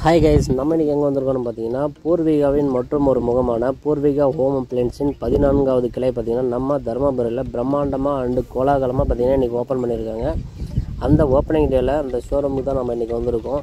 Hi guys நம்ம இன்னைக்கு எங்கே வந்திருக்கோம்னு பார்த்தீங்கன்னா பூர்வீகாவின் மற்றும் ஒரு முகமான பூர்வீகா ஹோம் அப்ளைன்ஸின் பதினான்காவது கிளை பார்த்தீங்கன்னா நம்ம தருமபுரியில் பிரம்மாண்டமாக அண்டு கோலாகலமாக பார்த்தீங்கன்னா இன்றைக்கி ஓப்பன் பண்ணியிருக்காங்க அந்த ஓப்பனிங் டேயில் அந்த ஷோரூமுக்கு தான் நம்ம இன்றைக்கி வந்திருக்கோம்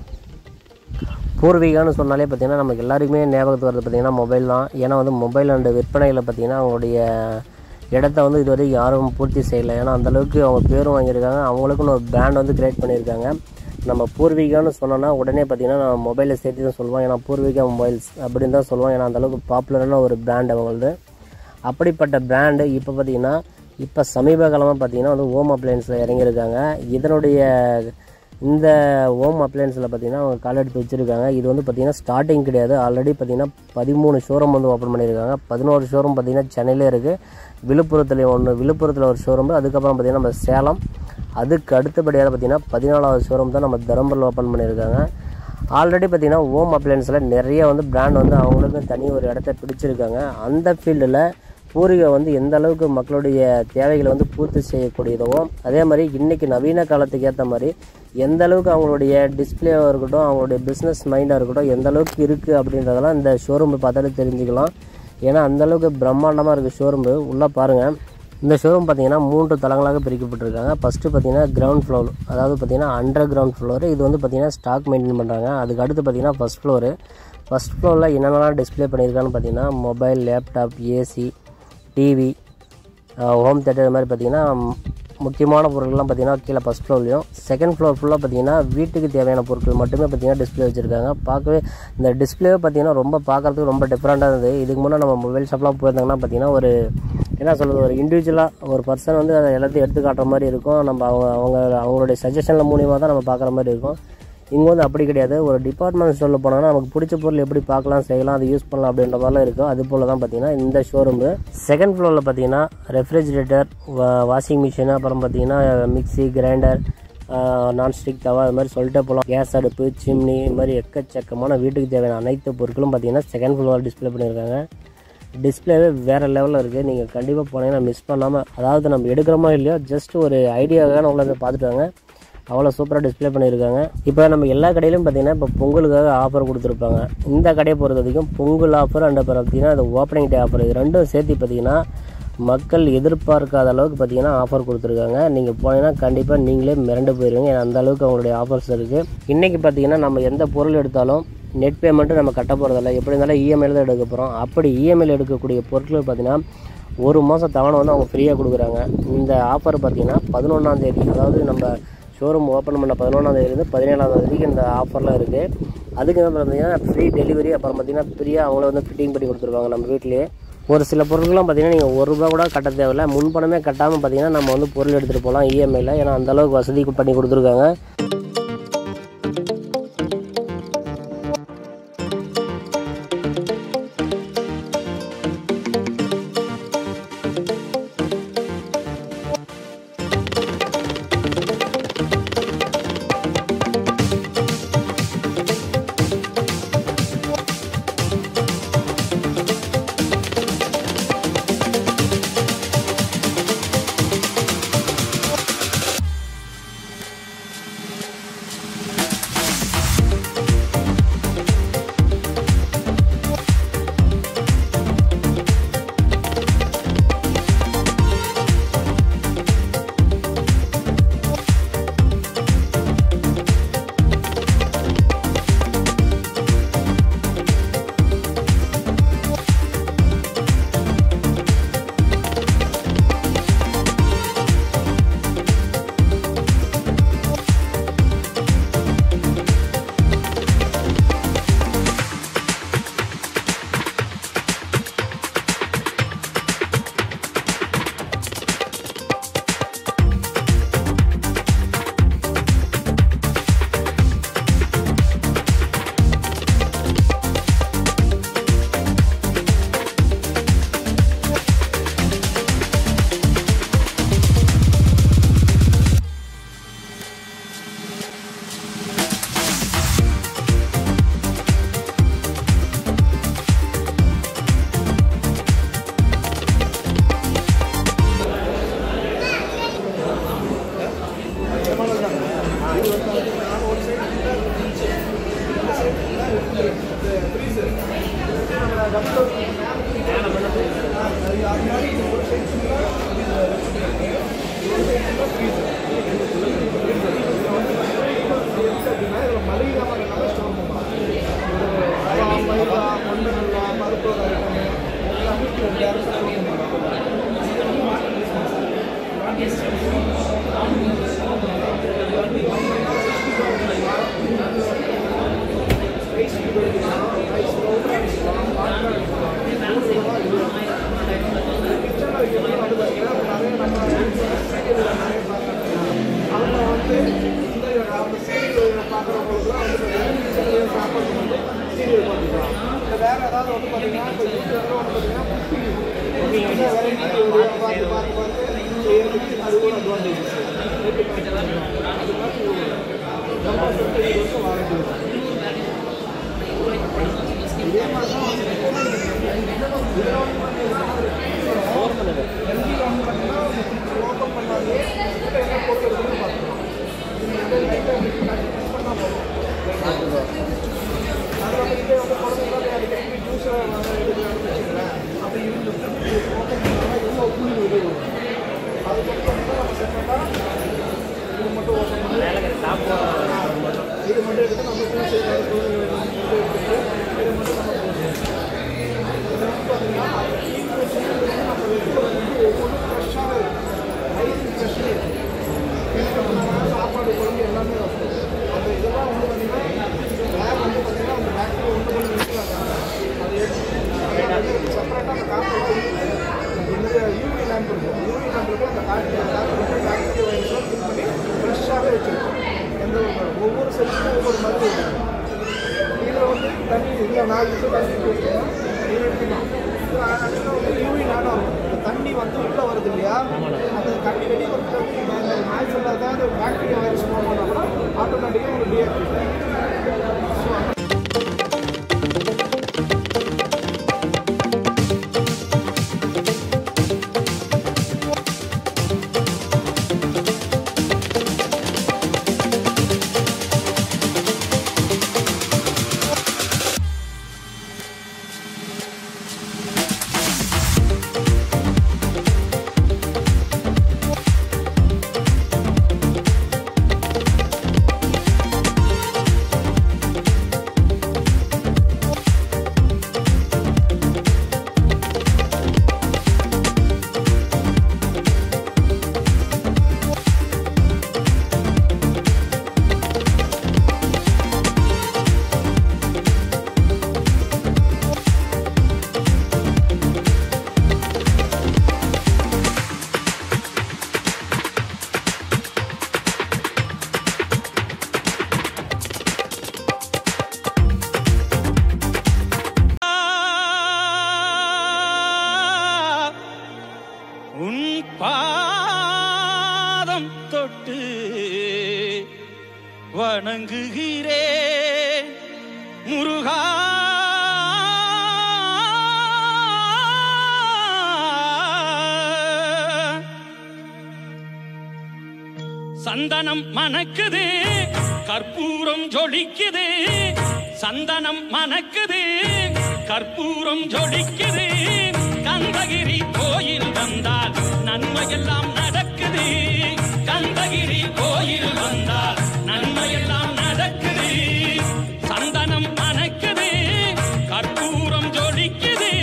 பூர்வீகான்னு சொன்னாலே பார்த்தீங்கன்னா நமக்கு எல்லாருக்குமே ஞாபகத்துக்கு வருது பார்த்தீங்கன்னா மொபைல் தான் ஏன்னா வந்து மொபைல் அண்டு விற்பனையில் பார்த்தீங்கன்னா அவங்களுடைய இடத்த வந்து இதுவரை யாரும் பூர்த்தி செய்யலை ஏன்னா அந்தளவுக்கு அவங்க பேரும் வாங்கியிருக்காங்க அவங்களுக்குன்னு ஒரு பிராண்ட் வந்து கிரியேட் பண்ணியிருக்காங்க நம்ம பூர்வீகான்னு சொன்னோன்னா உடனே பார்த்தீங்கன்னா நான் மொபைலை சேர்த்து தான் சொல்லுவோம் ஏன்னா பூர்வீகா மொபைல்ஸ் அப்படின்னு தான் சொல்லுவோம் ஏன்னா அந்தளவுக்கு பாப்புலரான ஒரு பிராண்ட் அவங்களது அப்படிப்பட்ட பிராண்டு இப்போ பார்த்தீங்கன்னா இப்போ சமீப காலமாக பார்த்தீங்கன்னா வந்து ஹோம் அப்ளையன்ஸில் இறங்கியிருக்காங்க இதனுடைய இந்த ஹோம் அப்ளையன்ஸில் பார்த்தீங்கன்னா அவங்க கால் எடுத்து வச்சுருக்காங்க இது வந்து பார்த்தீங்கன்னா ஸ்டார்டிங் கிடையாது ஆல்ரெடி பார்த்தீங்கன்னா பதிமூணு ஷோரூம் வந்து ஓப்பன் பண்ணியிருக்காங்க பதினோரு ஷோரூம் பார்த்தீங்கன்னா சென்னையிலே இருக்குது விழுப்புரத்துலேயும் ஒன்று விழுப்புரத்தில் ஒரு ஷோரூம் அதுக்கப்புறம் பார்த்தீங்கன்னா நம்ம சேலம் அதுக்கு அடுத்தபடியாக பார்த்தீங்கன்னா பதினாலாவது ஷோரூம் தான் நம்ம தருமபுரியில் ஓப்பன் பண்ணியிருக்காங்க ஆல்ரெடி பார்த்தீங்கன்னா ஹோம் அப்ளையன்ஸில் நிறைய வந்து பிராண்ட் வந்து அவங்களுக்கு தனி ஒரு இடத்த பிடிச்சிருக்காங்க அந்த ஃபீல்டில் பூர்வீகா வந்து எந்த அளவுக்கு மக்களுடைய தேவைகளை வந்து பூர்த்தி செய்யக்கூடியதோ அதே மாதிரி இன்றைக்கி நவீன காலத்துக்கு ஏற்ற மாதிரி எந்த அளவுக்கு அவங்களுடைய டிஸ்பிளேவாக இருக்கட்டும் அவங்களுடைய பிஸ்னஸ் மைண்டாக இருக்கட்டும் எந்த அளவுக்கு இருக்குது அப்படின்றதெல்லாம் இந்த ஷோரூம் பார்த்தாலே தெரிஞ்சுக்கலாம் ஏன்னா அந்தளவுக்கு பிரம்மாண்டமாக இருக்குது ஷோரூம்பு உள்ளே பாருங்கள் இந்த ஷோரூம் பார்த்தீங்கன்னா மூன்று தளங்களாக பிரிக்கப்பட்டிருக்காங்க ஃபஸ்ட்டு பார்த்தீங்கன்னா கிரவுண்ட் ஃப்ளோர் அதாவது பார்த்தீங்கன்னா அண்டர் கிரவுண்ட் ஃப்ளோர் இது வந்து பார்த்தீங்கன்னா ஸ்டாக் மெயின்டைன் பண்ணுறாங்க அதுக்கு அடுத்து பார்த்தீங்கன்னா ஃபஸ்ட் ஃப்ளோரு ஃபஸ்ட் ஃப்ளோரில் என்னென்னலாம் டிஸ்ப்ளே பண்ணியிருக்கான்னு பார்த்தீங்கன்னா mobile laptop AC TV home theatre இது மாதிரி பார்த்தீங்கன்னா முக்கியமான பொருட்கள்லாம் பார்த்தீங்கன்னா கீழே ஃபஸ்ட் ஃப்ளோர்லையும் செகண்ட் ஃப்ளோர் ஃபுல்லாக பார்த்தீங்கன்னா வீட்டுக்கு தேவையான பொருட்கள் மட்டுமே பார்த்தீங்கன்னா டிஸ்ப்ளே வச்சுருக்காங்க பார்க்கவே இந்த டிஸ்ப்ளேவே பார்த்தீங்கன்னா ரொம்ப பார்க்குறதுக்கு ரொம்ப டிஃப்ரெண்ட்டாக இருந்தது இதுக்கு முன்னே நம்ம மொபைல் ஷாப்லாம் போயிருந்தாங்கன்னா பார்த்தீங்கன்னா ஒரு என்ன சொல்கிறது ஒரு இண்டிவிஜுவலாக ஒரு பர்சன் வந்து அதை எல்லாத்தையும் எடுத்து காட்டுற மாதிரி இருக்கும் நம்ம அவங்க அவங்க அவங்களுடைய சஜஷனில் மூலியமாக தான் நம்ம பார்க்குற மாதிரி இருக்கும் இங்கே வந்து அப்படி கிடையாது ஒரு டிபார்ட்மெண்ட் ஸ்டோரில் போனோம்னா நமக்கு பிடிச்ச பொருள் எப்படி பார்க்கலாம் செய்யலாம் அதை யூஸ் பண்ணலாம் அப்படின்ற மாதிரிலாம் இருக்கும் அது போல் தான் பார்த்தீங்கன்னா இந்த ஷோரூமு செகண்ட் ஃப்ளோரில் பார்த்தீங்கன்னா ரெஃப்ரிஜிரேட்டர் வாஷிங் மிஷின் அப்புறம் பார்த்தீங்கன்னா மிக்சி கிரைண்டர் நான்ஸ்டிக் தவா இது மாதிரி சொல்லிட்டே போகலாம் கேஸ் அடுப்பு சிம்னி இது மாதிரி எக்கச்சக்கமான வீட்டுக்கு தேவையான அனைத்து பொருட்களும் பார்த்தீங்கன்னா செகண்ட் ஃப்ளோரில் டிஸ்பிளே பண்ணியிருக்காங்க டிஸ்பிளேவே வேறு லெவலில் இருக்குது நீங்கள் கண்டிப்பாக போனீங்கன்னா மிஸ் பண்ணாமல் அதாவது நம்ம எடுக்கிறோமோ இல்லையோ ஜஸ்ட் ஒரு ஐடியாவுக்காக உள்ள போய் பார்த்துட்டு வாங்க அவ்வளோ சூப்பராக டிஸ்பிளே பண்ணியிருக்காங்க இப்போ நம்ம எல்லா கடையிலும் பார்த்தீங்கன்னா இப்போ பொங்கலுக்காக ஆஃபர் கொடுத்துருப்பாங்க இந்த கடையை பொறுத்த வரைக்கும் பொங்கல் ஆஃபர் அண்ட் அப்புறம் பார்த்தீங்கன்னா அது ஓப்பனிங் டே ஆஃபர் இது ரெண்டும் சேர்த்து பார்த்தீங்கன்னா மக்கள் எதிர்பார்க்காத அளவுக்கு பார்த்தீங்கன்னா ஆஃபர் கொடுத்துருக்காங்க நீங்கள் போனீங்கன்னா கண்டிப்பாக நீங்களே மிரண்டு போயிடுவீங்க ஏன்னா அந்த அளவுக்கு அவங்களுடைய ஆஃபர்ஸ் இருக்குது இன்றைக்கி பார்த்தீங்கன்னா நம்ம எந்த பொருள் எடுத்தாலும் நெட் பேமெண்ட்டு நம்ம கட்ட போகிறதில்ல எப்படி இருந்தாலும் இஎம்ஐயில் தான் எடுக்க போகிறோம் அப்படி இஎம்ஐயில் எடுக்கக்கூடிய பொருட்கள் பார்த்தீங்கன்னா ஒரு மாதம் தவணை வந்து அவங்க ஃப்ரீயாக கொடுக்குறாங்க இந்த ஆஃபர் பார்த்தீங்கன்னா பதினொன்றாந்தேதி அதாவது நம்ம ஷோரூம் ஓப்பன் பண்ண பதினொன்றாந்தேதிலேருந்து பதினேழாம் தேதிக்கு இந்த ஆஃபர்லாம் இருக்குது அதுக்கு வந்து பார்த்தீங்கன்னா ஃப்ரீ டெலிவரி அப்புறம் பார்த்தீங்கன்னா ஃப்ரீயாக அவங்கள வந்து ஃபிட்டிங் பண்ணி கொடுத்துருவாங்க நம்ம வீட்லேயே ஒரு சில பொருட்கள்லாம் பார்த்தீங்கன்னா நீங்கள் ஒரு ரூபா கூட கட்ட தேவையில்ல முன்பணமே கட்டாமல் பார்த்தீங்கன்னா நம்ம வந்து பொருள் எடுத்துகிட்டு போகலாம் இஎம்ஐயில் ஏன்னா அந்தளவுக்கு வசதி பண்ணி கொடுத்துருக்காங்க வேற ஏதாவது வந்து பார்த்தீங்கன்னா இப்போ யூடியூப்ல வந்து பார்த்தீங்கன்னா வெரைட்டி பார்த்து பார்த்து பார்த்து செய்யறதுக்கு அது ஒரு அட்வான்டேஜஸ் அது மாதிரி நம்ம சொல்லிட்டு இது வந்து வாரண்டி இதே மாதிரி தான் வந்து இதில் வந்து பார்த்தீங்கன்னா எல்ஜியில் வந்து பார்த்தீங்கன்னா ஓப்பன் பண்ணாலே உள்ள என்ன போட்டு இருக்குன்னு பார்த்துக்கலாம் இது லைட்டாக கட் பண்ணால் போதும் அதில் வந்து இதே வந்து குழந்தைங்களாம் அடிக்கடி ஜூஸ் வச்சுக்கிறேன் அப்படி இருந்து ஓப்பன் பண்ணால் எவ்வளோ புள்ளி வெளியே வரும் அது மட்டும் பார்த்தீங்கன்னா நம்ம செப்பரேட்டாக இது மட்டும் ஓப்பன் பண்ணி இது மட்டும் எடுத்து நம்ம ஜூஸ் எடுத்து இது மட்டும் நம்ம போடணும். இது வந்து பார்த்தீங்கன்னா நம்ம வெளியில் வந்து ஒவ்வொன்றும் ஃப்ரெஷ்ஷாக இருக்கும் ஐஸ் ஃப்ரெஷ்ஷாக இருக்கும் சாப்பாடு குழம்பு எல்லாமே வரும் அந்த இதெல்லாம் வந்து பார்த்தீங்கன்னா லேப் வந்து பார்த்தீங்கன்னா அந்த பேக்டீரியா ஒன்று பண்ணி நிற்கிறாங்க அது எடுத்து செப்பரேட்டாக அந்த காற்று இந்த யூவி லேம்ப் இருக்கும் யூவி லேம்ப் இருக்கும் அந்த காற்று லேம்ப் வந்து பேக்டீரியா வைரஸ்லாம் ஃபில் பண்ணி ஃப்ரெஷ்ஷாகவே வச்சுருக்கோம் எந்த ஒரு ஒவ்வொரு செல்லுக்கும் ஒவ்வொரு மருந்து இருக்கும் இதில் வந்து தண்ணி இதில் நாலு லிட்டர் தண்ணி ஊற்றினா இது எடுத்துக்கலாம் இது ஆக்சுவலாக வந்து யூவி நானும் இருக்கும் இந்த தண்ணி வந்து உள்ளே வருது இல்லையா அந்த தண்ணி வெளியே வந்து நாய்ஸ் இல்லாத பாக்டீரியா வைரஸ் ஃபார்ம் பண்ணால் கூட ஆட்டோமேட்டிக்காக உங்களுக்கு டீஆக்டிவேட் உன் பாதம் தொட்டு வணங்குகிறே முருகா சந்தனம் மணக்குது கற்பூரம் ஜொலிக்குது சந்தனம் மணக்குது கற்பூரம் ஜொலிக்குது கந்தகிரி கோயில் வந்தால் நன்மையெல்லாம் நடக்குது கந்தகிரி கோயில் வந்தால் நன்மையெல்லாம் நடக்குது சந்தனம் மணக்குது கற்பூரம் ஜொலிக்குது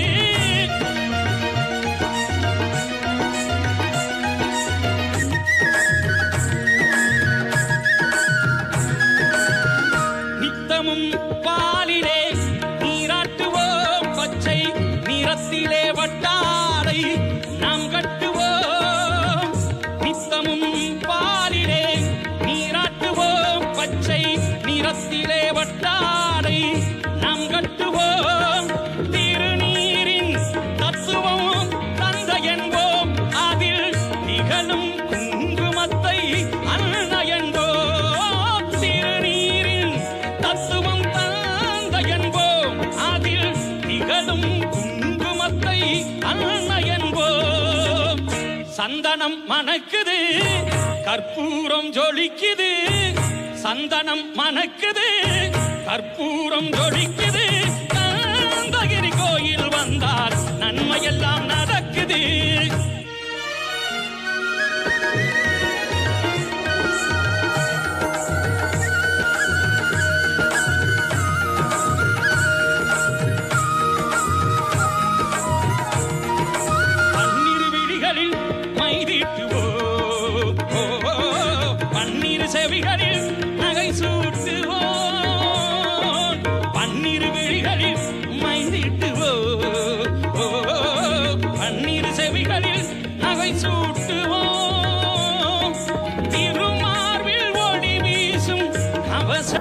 நித்தமும் பாலிலே நீராட்டுவோம் பச்சை நிறத்திலே வட்டாரை நாம் கட்டுவோம் நித்தமும் பாலிலே நீராட்டுவோம் பச்சை நிறத்திலே வட்டாரை நாம் கட்டுவோம் திருநீரின் தத்துவம் தந்த என்போம் அதில் திகழும் குங்குமத்தை அன்ன என்போம் திருநீரின் தத்துவம் தந்த என்போம் அதில் திகழும் குங்குமத்தை அன்ன என்போம் சந்தனம் மணக்குது கற்பூரம் ஜொலிக்குது சந்தனம் மணக்குது கற்பூரம் ஜொலிக்குது காந்தகிரி கோயில் நன்மையெல்லாம் நடக்குது பன்னிரு விழிகளில் மைதிட்டுவோ பன்னிரு செவிகளில் நகை சூட்டுவோ பன்னிரு விழிகளில் மைதிட்டுவோ பன்னிரு செவிகளில் நகை சூட்டுவோ திருமார்பில் ஒளி வீசும் கவச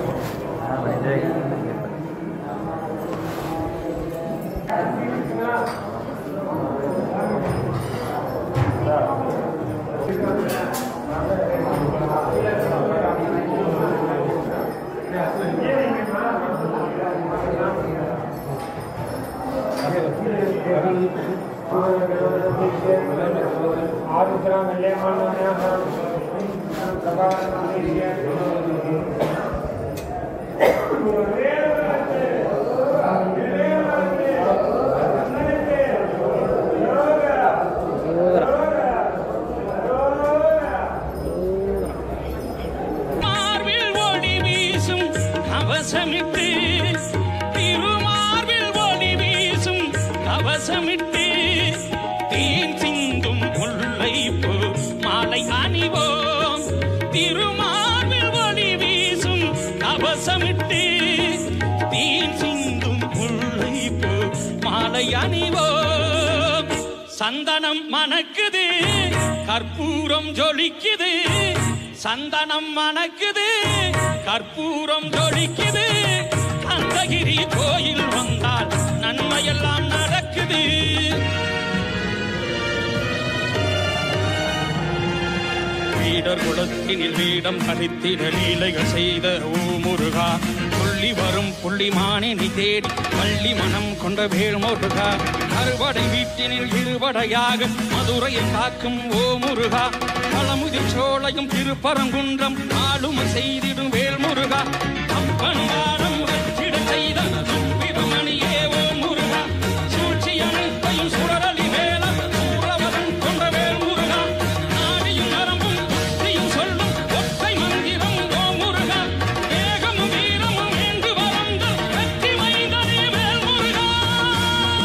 மார்பில் ஒளி வீசும் கவசமிட்டு திருமார்பில் ஒளி வீசும் கவசமிட்டு தீன் சிந்தும் முல்லை போ மாலை அணிவோம் திருமார்பில் ஒளி வீசும் கவசமிட்டு தீன் சிந்தும் முல்லை போ மாலை அணிவோம் சந்தனம் மணக்குது கற்பூரம் ஜொலிக்குது சந்தனம் மணக்குது கற்பூரம் ஜொலிக்குது கந்தகிரி கோயில் வந்தால் நன்மையெல்லாம் நடக்குது வீடர் குலத்தினில் வீடம் கழித்திட லீலைகள் செய்த ஓ முருகா புள்ளி வரும் புள்ளிமானே நீ தேடி பள்ளி மனம் கொண்ட வேல் முருகா அறுவடை வீட்டினில் இருவடையாக மதுரையை காக்கும் ஓ முருகா பழமுதிர் சோலையும் திருப்பரங்குன்றம் ஆளுமை செய்திடும்